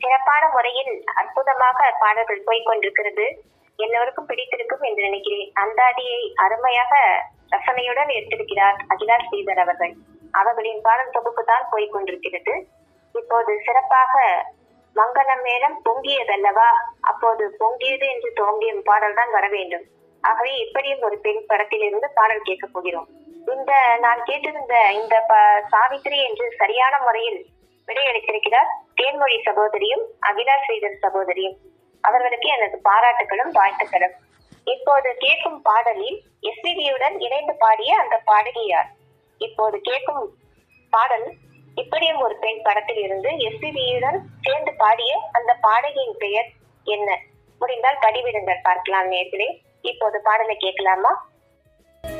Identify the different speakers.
Speaker 1: சிறப்பான முறையில் அற்புதமாக பாடல்கள் போய்கொண்டிருக்கிறது எல்லோருக்கும் பிடித்திருக்கும் என்று நினைக்கிறேன் அந்தாதியை அருமையாக ரசனையுடன் எடுத்திருக்கிறார் அகிலா ஸ்ரீதர் அவர்கள் அவர்களின் பாடல் தொகுப்பு தான் போய்கொண்டிருக்கிறது இப்போது சிறப்பாக மங்களம் மேளம் பொங்கியதல்லவா அப்போது பொங்கியது என்று தோங்கிய பாடல் தான் வர வேண்டும் ஆகவே இப்படியும் ஒரு பெண் படத்திலிருந்து பாடல் கேட்க போகிறோம் இந்த நான் கேட்டிருந்த இந்த ப- சாவித்திரி என்று சரியான முறையில் விடையளித்திருக்கிறார் தேன்மொழி சகோதரியும் அகிலா ஸ்ரீதர் சகோதரியும் அவர்களுக்கு எனது பாராட்டுகளும் வாழ்த்துக்களும் இப்போது கேட்கும் பாடலில் எஸ்பிபியுடன் இணைந்து பாடிய அந்த பாடகி யார் இப்போது கேட்கும் பாடல் இப்படியும் ஒரு பெண் படத்தில் இருந்து எஸ்பிபியுடன் சேர்ந்து பாடிய அந்த பாடகியின் பெயர் என்ன முடிந்தால் பதிவிடுங்கள் பார்க்கலாம் நேர்களே இப்போது பாடலை கேட்கலாமா